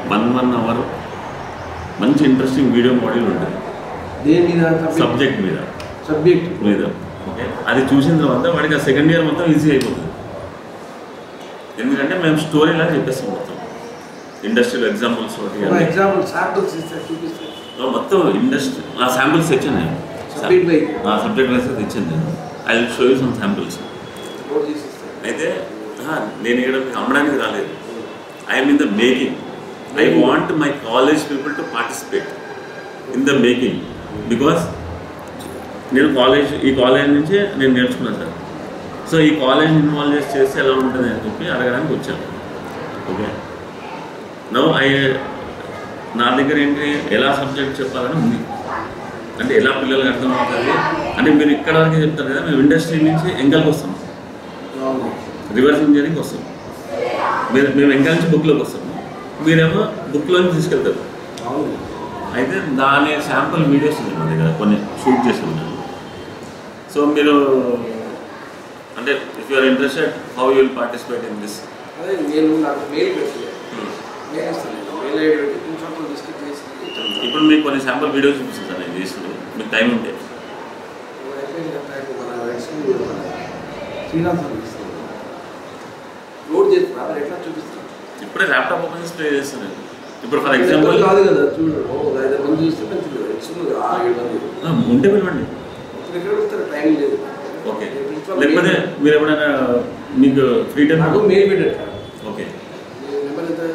One one hour మంచి interesting video model ఉంటుంది దేని మీద సబ్జెక్ట్ మీద సబ్జెక్ట్ మీద ఓకే అది చూసిన తర్వాత వాడికి ఆ సెకండ్ ఇయర్ మొత్తం ఈజీ అయిపోతుంది ఎందుకంటే మేము స్టోరీలా చెప్పేస్తాం మొత్తం ఇండస్ట్రియల్ ఎగ్జాంపుల్స్ ఒక ఒకటి ఎగ్జాంపుల్ శాంపుల్స్ ఇస్తే చూపిస్తే మొత్తం ఇండస్ట్రీ ఆ శాంపుల్స్ తెచ్చాను నేను సబ్జెక్ట్ వైజ్ ఆ సబ్జెక్ట్ వైస్ తెచ్చాను నేను I will show you some samples note చేసి ఇస్తే అయితే ఆ, నేను ఇక్కడ మీకు అమ్మడానికి రాలేదు I'm in the making I want my college people to participate in the making because నేను కాలేజ్ ఈ కాలేజ్ నుంచే నేను నేర్చుకున్నాను సార్ సో ఈ కాలేజ్ ఇన్వాల్వ్ చేసి చేస్తే ఎలా ఉంటుంది అని చెప్పి అడగడానికి వచ్చాను ఓకే నో ఐ నా దగ్గర ఏంటి ఎలా సబ్జెక్ట్ చెప్పాలని ఉంది అంటే ఎలా పిల్లలకు అర్థమవుతుంది అంటే మీరు ఇక్కడ వరకు చెప్తారు కదా మేము ఇండస్ట్రీ నుంచి ఎంగల్కి వస్తాం అవును రివర్స్ ఇంజనీరింగ్ వస్తాం మీరు మేము ఎంకా నుంచి బుక్లోకి వస్తాము మీరేమో బుక్లోంచి తీసుకెళ్తారు అవును అయితే దాని శాంపుల్ వీడియోస్ ఉన్నాయి మన దగ్గర కొన్ని షూట్ చేసి ఉన్నాను సో మీరు అంటే if you're interested how you will participate in this అదే నేను నాకు మెయిల్ పెట్టలేదు మెయిల్ ఇస్తాను నేను మెయిల్ ఐడి పెట్టి కొంచెం డిస్కస్ చేసి ఇప్పుడు మీకు కొన్ని శాంపుల్ వీడియోస్ చూపిస్తాను నేను చేసిన మీకు టైం ఉంటే అయిపోయింది కదా టైం మన ఎక్స్క్యూజ్ మన శ్రీరామ్ సార్ ఇస్తాను లోడ్ చేస్తున్నా మరి ఎట్లా చూపిస్తాను ఇప్పుడే ల్యాప్టాప్ ఓపెన్ చేసి ప్లే చేస్తాను నేను ఇప్పుడు ఫర్ ఎగ్జాంపుల్ ఎగ్జాంపుల్ కాదు కదా చూడు ఓ ఒక ఐదు మంది చూస్తే మంచిది ఎక్స్క్యూజ్ ఆ ఏడు మంది ఉంటే పిలవండి ఇప్పుడు ఎక్కడ వస్తారు టైం లేదు ఓకే నేను principal లేకపోతే mail- మీరు ఎప్పుడైనా మీకు ఫ్రీ టైం నాకు మెయిల్ పెట్టారు ఓకే నెంబర్ ఎంత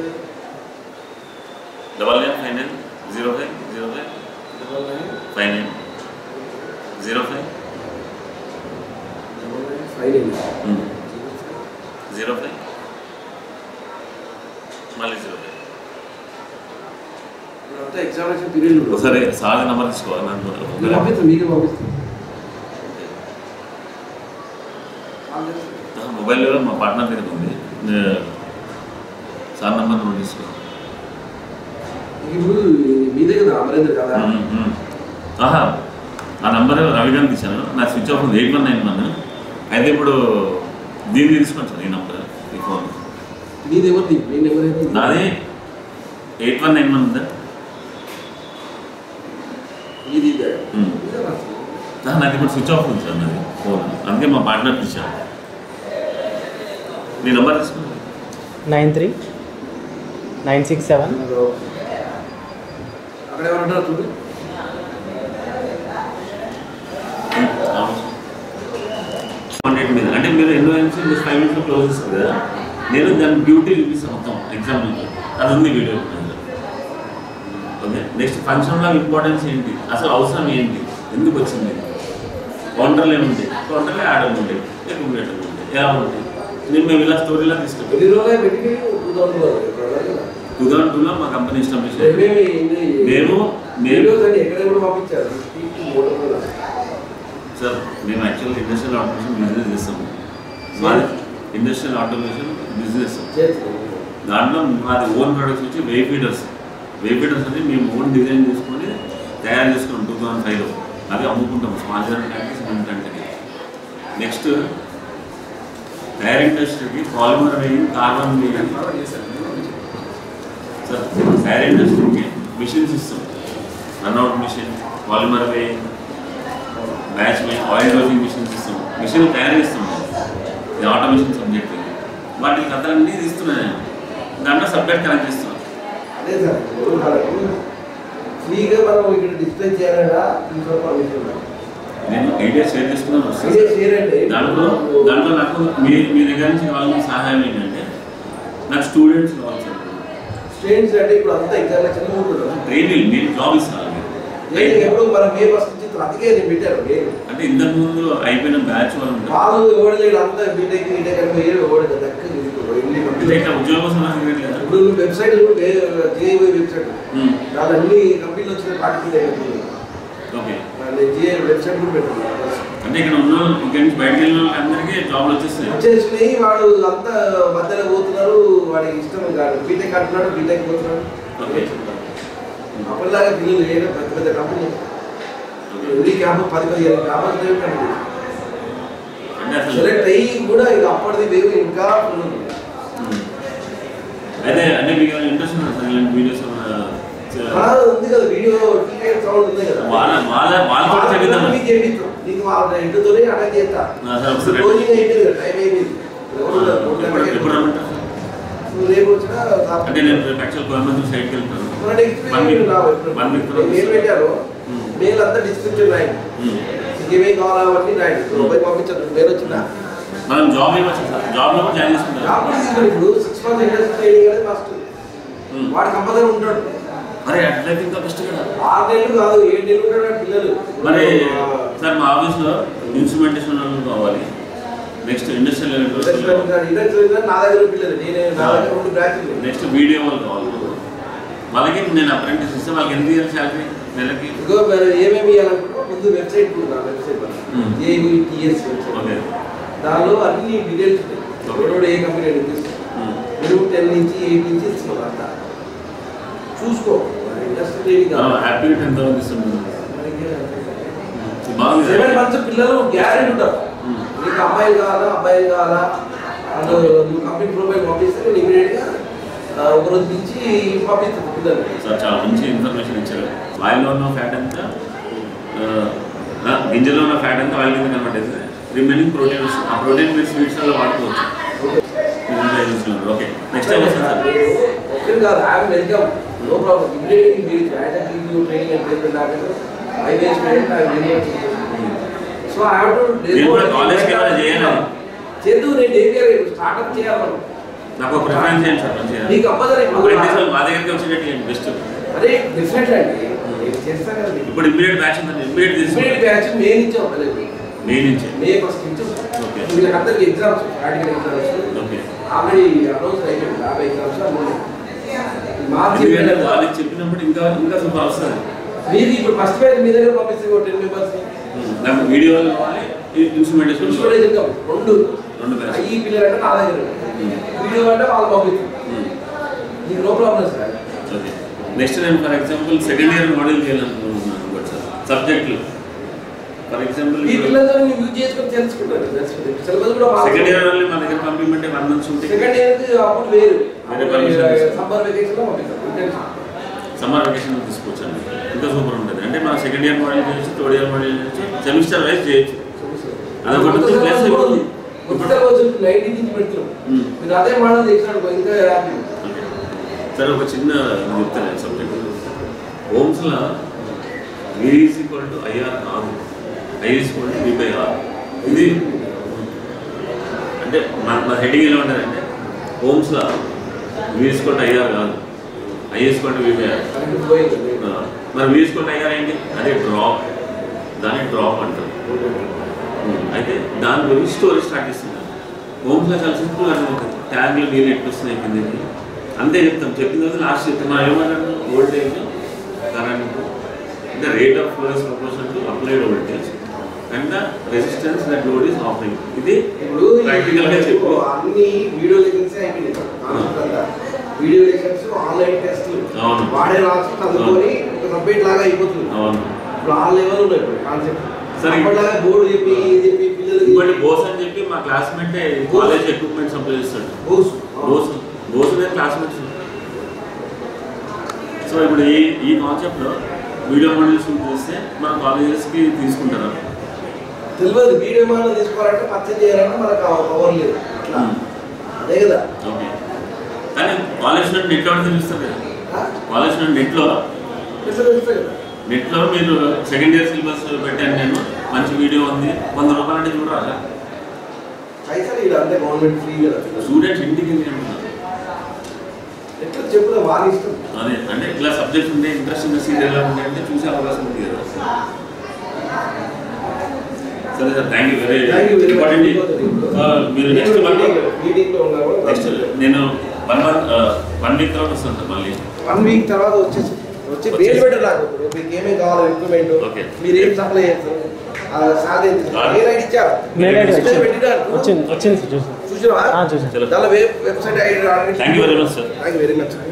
double nine five nine zero five zero five double nine five nine zero five double nine five nine zero five మళ్ళీ జీరో ఫైవ్ ఇప్పుడంతా ఎగ్జామినేషన్ పీరియడ్ ఒకసారి సార్ నెంబర్ తీసుకోవాలి నాకు మీరు పంపిస్తాను మీకే పంపిస్తాను మొబైల్లో మా పార్ట్నర్ దగ్గర ఉంది నే- సార్ నెంబర్ నోట్ తీసుకో ఇప్పుడు మీదే కదా అమరేంద్ర కదా మ్మ్, మ్మ్. ఆహా ఆ నంబర్ రవిగారికి ఇచ్చాను నా స్విచ్ ఆఫ్ ఉంది ఎయిట్ వన్ నైన్ వన్ అయితే ఇప్పుడు దీన్ని తీసుకోండి సార్ ఈ నంబర్ ఈ ఫోన్ మీది ఎవరిది మీ నెంబర్ ఏంటి నాది ఎయిట్ వన్ నైన్ వన్ ఉందా మీది ఇదే మ్మ్. ఇదే రాసుకో. ఆ, నాది ఇప్పుడు స్విచ్ ఆఫ్ ఉంది సార్ నాది ఫోన్ అందుకే మా పార్ట్నర్కి ఇచ్చాను నీ నెంబర్ తీసుకోండి nine three nine six seven అక్కడ ఏమంటారు చూడు కాంటాక్ట్ మీద అంటే మీరు ఎన్నో ఎంసీ మీరు ఫైవ్ మినిట్స్లో క్లోజ్ చేస్తారు కదా నేను దాని బ్యూటీ చూపిస్తాను మొత్తం ఎగ్జాంపుల్ అది ఉంది వీడియో ఓకే నెక్స్ట్ ఫంక్షన్లో ఇంపార్టెన్స్ ఏంటి అసలు అవసరం ఏంటి ఎందుకు వచ్చింది కౌంటర్లు ఏముంటాయి కౌంటర్లో యాడలు ఉంటాయి ఎక్కువ ఉంటాయి ఎలా ఉంటాయి నేను మేము ఇలా స్టోరీలా తీసుకెళ్తాం ఎన్ని రోజులు పెట్టి టూ థౌసండ్ టూ థౌసండ్ టూలో మా కంపెనీ ఎస్టాబ్లిష్ మేము మేము వీడియోస్ అన్ని ఎక్కడ కూడా పంపించారు టీవీ మోటార్ సార్ మేము యాక్చువల్ ఇండస్ట్రియల్ ఆటోమేషన్ బిజినెస్ చేస్తాము మాది ఇండస్ట్రియల్ ఆటోమేషన్ బిజినెస్ చేస్తాం దాంట్లో మాది ఓన్ ప్రొడక్ట్స్ వచ్చి వే ఫీడర్స్ వే ఫీడర్స్ అని మేము ఓన్ డిజైన్ చేసుకొని తయారు చేసుకున్నాం టూ థౌసండ్ ఫైవ్లో అవి అమ్ముకుంటాం స్మాల్ జనరల్ ట్యాంక్ సిమెంట్ ట్యాంక్కి నెక్స్ట్ టైర్ ఇండస్ట్రీకి polymer weighing carbon weighing sir tyre ఇండస్ట్రీకి మిషన్స్ ఇస్తాం రన్అట్ machine polymer weighing batch oil రోజింగ్ మిషన్స్ ఇస్తాం మిషన్ తయారు చేస్తాం మేము. ఇది ఆటోమేషన్ సబ్జెక్ట్ ఇది వాటి కథలన్నీ తీస్తున్నాను నేను దాంట్లో సబ్జెక్ట్ కనెక్ట్ చేస్తున్నాను అదే సార్ ఇప్పుడు మనకు ఫ్రీగా మనం ఇక్కడ డిస్ప్లే చేయాలన్నా ప్రిన్సిపల్ పర్మిషన్ ఉండాలి. నేను ఐడియా షేర్ చేసుకున్నాను వస్తాను ఇదే షేర్ అంటే దాంట్లో దాంట్లో నాకు మీ మీ దగ్గర నుంచి కావాల్సిన సహాయం ఏంటంటే నాకు స్టూడెంట్స్ కావాలి సార్ స్టూడెంట్స్ అంటే ఇప్పుడు అంతా ఎగ్జామినేషన్ ఉంటుంది ట్రైనింగ్ నేను జాబ్ ఇస్తాను నేను ఎప్పుడు మన మే ఫస్ట్ నుంచి అందుకే నేను పెట్టాను నేను అంటే ఇంతకు ముందు అయిపోయిన బ్యాచ్ వాళ్ళు ఉంటారు వాళ్ళు ఎవడు లేడు అంతా బీటెక్ బీటెక్ అని పోయి ఎవడు దక్కని ఎన్ని అంటే కంపెనీలు ఇట్లా ఉద్యోగం సమస్య లేదా ఇప్పుడు వెబ్సైట్ జేఏ వెబ్సైట్ ఉమ్, దాని అన్ని కంపెనీలు వచ్చిన పార్టీ ఓకే జేఏ వెబ్సైట్ కూడా పెట్టాను అంటే ఇక్కడ ఉన్న వాళ్ళు ఇక్కడ నుంచి బయటకు వెళ్ళిన వాళ్ళకి అందరికీ జాబ్లు వచ్చేస్తాయి వచ్చేసినాయి వాడు అంతా మధ్యలో పోతున్నారు వాడికి ఇష్టం కాదు బీటెక్ అంటున్నాడు బీటెక్ పోతున్నాడు ఓకే. అప్పటిలాగా పిల్లలు చేయడం పెద్ద పెద్ద కంపెనీ ఎవ్రీ క్యాంప్ పది పదిహేను క్యాంపస్ అంటే అసలు సెలెక్ట్ అయ్యి కూడా ఇక అప్పటిది వేరు ఇంకా full ఉంది. ఉమ్. అయితే అంటే మీకు ఇంట్రెస్ట్ ఉందా సార్ ఇలాంటి వీడియో ఉంది కదా వీడియో టీవీ సౌండ్ ఉంది కదా వాళ్ళ వాళ్ళ వాళ్ళ కూడా చెప్తాను మీకు చేపిస్తాం నీకు వాళ్ళ ఇంటితోనే అటాక్ చేస్తా ఆ, సరే, ఒకసారి రండి. క్లోజింగ్ అయిపోయింది కదా టైం అయిపోయింది ఎవరు ఉన్నారు? మూడు ఎప్పుడు గంటలకి ఎప్పుడు రమ్మంటారు నువ్వు రేపు వచ్చినా అంటే నేను రేపు యాక్చువల్ కోయంబత్తూర్ సైడ్కి వెళ్తాను మన నెక్స్ట్ వన్ వీక్ వీక్ రావు వన్ వీక్ నేను మెయిల్ పెట్టాను మెయిల్ అంతా డిస్క్రిప్షన్ రాయండి మీకు ఏమేమి కావాలో అవన్నీ రాయండి రూపాయి పంపించండి మెయిల్ వచ్చిందా మనం జాబ్ ఇవ్వచ్చు సార్ జాబ్లో కూడా జాయిన్ చేసుకుంటాం జాబ్ కూడా తీసుకుని ఇప్పుడు సిక్స్ మంత్స్ ఇండస్ట్రీ ట్రైనింగ్ అనేది ఫస్ట్ వాడు కంపల్సరీ ఉంటాడు అరే అట్లయితే ఇంకా బెస్ట్ కదా ఆరు నెలలు కాదు ఏడు నెలలు ఉంటాడు ఆ పిల్లలు మరి ఆ, సార్ మా ఆఫీస్లో ఇన్స్ట్రుమెంటేషన్ వాళ్ళు కావాలి నెక్స్ట్ ఇండస్ట్రియల్ ఇండస్ట్రీ ఉంటాడు. ఇండస్ట్రీ ఉంటాడు, నా దగ్గర పిల్లలు నేను నా దగ్గర రెండు బ్రాంచ్లు నెక్స్ట్ వీడియో వాళ్ళు కావాలి వాళ్ళకి నేను అప్రెంటిస్ ఇస్తే వాళ్ళకి ఎంత ఇవ్వాలి శాలరీ నెలకి ఇదిగో మరి ఏమేమి ఇవ్వాలనుకుంటున్నా ముందు వెబ్సైట్ ఉంది నా website Hmm. A E T S okay website దానిలో అన్ని డీటెయిల్స్ ఉంటాయి Okay. ఎవడోడు ఏ కంపెనీ అనిపిస్తుంది మినిమం టెన్ నుంచి ఎయిట్ నుంచి ఇస్తున్నారు అంతా చూసుకో ఇండస్ట్రీ ట్రైనింగ్ కాదు హ్యాపీగా టెన్ థౌసండ్ ఇస్తుంది బాగుంది సెవెన్ మంత్స్ పిల్లలు గ్యారెంటీ ఉంటారు Hmm. నీకు అమ్మాయిలు కావాలా అబ్బాయిలు కావాలా అటు నువ్వు కంపెనీ ప్రొఫైల్ పంపిస్తే నేను ఇమీడియట్గా ఒక రోజు నుంచి పంపిస్తాను పిల్లలు సార్ చాలా మంచి ఇన్ఫర్మేషన్ ఇచ్చారు ఆయిల్లో ఉన్న ఫ్యాట్ అంతా ఆ, ఆ, గింజలో ఉన్న ఫ్యాట్ అంతా ఆయిల్ కింద కనబట్టేది రిమైనింగ్ ప్రోటీన్స్ ఆ ప్రోటీన్ మీరు స్వీట్స్లో వాడుకోవచ్చు ఓకే నెక్స్ట్ టైం వస్తుంది సార్ ఓకే కాదు I'm welcome no problem immediately మీరు as you training and placement officer I way student I very so I have to నేను కూడా college కి ఏమైనా చేయాలా? చేద్దు నేను డేవియర్ స్టార్ట్అప్ చేయాలి మనం నాకు ఒక ప్రిఫరెన్స్ చేయండి సార్ మంచిగా నీకు అవ్వదని ఇప్పుడు అప్రెంటిస్ వాళ్ళు మా దగ్గరికి వచ్చేటట్టు బెస్ట్ అదే డిఫరెంట్ అండి నేను చేస్తాను కదా మీకు ఇప్పుడు ఇమ్మీడియట్ బ్యాచ్ ఉందండి ఇమ్మీడియట్ ఇమీడియట్ తీసుకుంటాను బ్యాచ్ మే నుంచి అవ్వలేదు మే నుంచి మే ఫస్ట్ నుంచి Okay. వీళ్ళకందరికి exams practical exams okay already announce అయిపోయింది యాభై ఎగ్జామ్స్ అన్నీ మార్చి ఎందుకంటే ఏప్రిల్ వాళ్ళకి చెప్పినప్పుడు ఇంకా ఇంకా సూపర్ వస్తుంది మీరు ఇప్పుడు ఫస్ట్ పేజ్ మీ దగ్గర పంపిస్తే ఒక టెన్ మెంబర్స్ నాకు వీడియోలు కావాలి ఇన్స్ట్రుమెంటేషన్ ఇన్సూరెన్స్ ఇన్కమ్ రెండు రెండు బ్యాచ్ ఈ పిల్లలు అంటే నా దగ్గర వీడియో అంటే వాళ్ళు పంపిస్తారు నీకు no problem sir okay next నేను for example second year model చేయాలనుకుంటున్నాను బట్ సార్ సబ్జెక్టులు ఫర్ ఎగ్జాంపుల్ ఈ పిల్లలతో నువ్వు యూజ్ చేసుకొని తెలుసుకుంటారు సిలబస్ కూడా సెకండ్ ఇయర్ వాళ్ళని మన దగ్గర పంపించమంటే one month shooting second year అప్పుడు వేరు వేరే permission తీసుకో. సమ్మర్ వెకేషన్ లో పంపిస్తారు సమ్మర్ వెకేషన్ తీసుకోవచ్చండి ఇంకా సూపర్ ఉంటుంది అంటే మనం సెకండ్ ఇయర్ మోడల్ చేయొచ్చు థర్డ్ ఇయర్ మోడల్ చేయొచ్చు సెమిస్టర్ వైజ్ చేయొచ్చు అదొకటి ఉంది, plus ఇప్పుడు- కొత్త రోజు నైన్టీన్ నుంచి పెడుతున్నాం మ్మ్. మీరు అదే మోడల్ చేసినాడు ఇంకా హ్యాపీ ఓకే. సరే ఒక చిన్న నేను చెప్తాను సబ్జెక్ట్ హోమ్స్లో ఈజ్ ఈక్వల్ టు ఐఆర్ కాదు I is equal to by R ఇది అంటే మన మన హెడింగ్ ఎలా ఉంటుందంటే హోమ్స్లో వి ఈక్వల్ టు ఐఆర్ కాదు I equal to by R current పోయింది మరి వి ఈక్వల్ టు ఐఆర్ ఏంటి అదే డ్రాప్ దాన్ని డ్రాప్ అంటారు అయితే దాని గురించి స్టోరీ స్టార్ట్ చేస్తున్నాను హోమ్స్లో చాలా సింపుల్ అర్థమవుతుంది ట్యాగ్లు నీళ్ళు ఎట్టు వస్తున్నాయి కిందకి అంతే చెప్తాం చెప్పిన తర్వాత లాస్ట్ చెప్తాం మనం ఏమన్నాను voltage current the rate of flow is proportion to applied voltage and the resistance that load is offering ఇది ఇప్పుడు ప్రాక్టికల్ గా చెప్పు అన్ని వీడియో లెసన్స్ అయిపోయినాయి కాన్సెప్ట్ అంతా వీడియో లెసన్స్ ఆన్లైన్ టెస్ట్లు అవును. వాడే రాసి చదువుకొని ఒక సబ్జెక్ట్ లాగా అయిపోతుంది అవును ఇప్పుడు ఆ లెవెల్ ఉన్నాయి ఇప్పుడు కాన్సెప్ట్ సరే. అప్పటిలాగా బోర్డు చెప్పి ఇది చెప్పి పిల్లలకి ఇంకోటి బోస్ అని చెప్పి మా క్లాస్మేట్ కాలేజ్ ఎక్విప్మెంట్ సప్లై చేస్తాడు బోస్ బోస్ బోస్ అనే క్లాస్మేట్స్ సో ఇప్పుడు ఈ ఈ కాన్సెప్ట్లో వీడియో మోడల్ షూట్ చేస్తే మన కాలేజెస్కి తీసుకుంటారా తెలియదు వీడియో మనం తీసుకోవాలంటే పర్చేజ్ చేయాలంటే మనకు పవర్ లేదు అట్లా అదే కదా ఓకే కానీ కాలేజ్ నుండి నెట్లో తెలుస్తుంది కదా ఆ? కాలేజ్ నుండి నెట్లో తెలుసు తెలుసు కదా నెట్లో మీరు సెకండ్ ఇయర్ సిలబస్ పెట్టాను నేను మంచి వీడియో ఉంది వంద రూపాయలు అంటే చూడరా పైసలు ఇక్కడ అంతే గవర్నమెంట్ ఫ్రీ కదా స్టూడెంట్స్ ఇంటికి వెళ్ళి అంటున్నారు ఎట్లా చెప్పుదా వాళ్ళ ఇష్టం అదే అంటే ఇట్లా సబ్జెక్ట్స్ ఉంటే ఇంట్రెస్టింగ్ సీరియల్ ఉంటే అంటే చూసే అవకాశం ఉంది కదా సరే sir thank you very Thank you very much. Important మీరు నెక్స్ట్ మంత్ మీటింగ్ లో ఉన్నా కూడా నెక్స్ట్ నేను వన్ మంత్ వన్ వీక్ తర్వాత వస్తాను సార్ మళ్ళీ వన్ వీక్ తర్వాత వచ్చేసి వచ్చి వచ్చేసి. పేరు పెట్టరు నాకు ఇప్పుడు మీకు ఏమేమి కావాలి ఎక్విప్మెంట్ Okay. మీరు ఏం సప్లై చేస్తారు సార్ ఏ రైట్ ఇచ్చారు Mail ID Display వచ్చింది. పెట్టినారు. వచ్చింది వచ్చింది సార్ చూసాను చూసినావా ఆ, చూసాను చలో దానిలో web website ID thank you very much sir thank you very much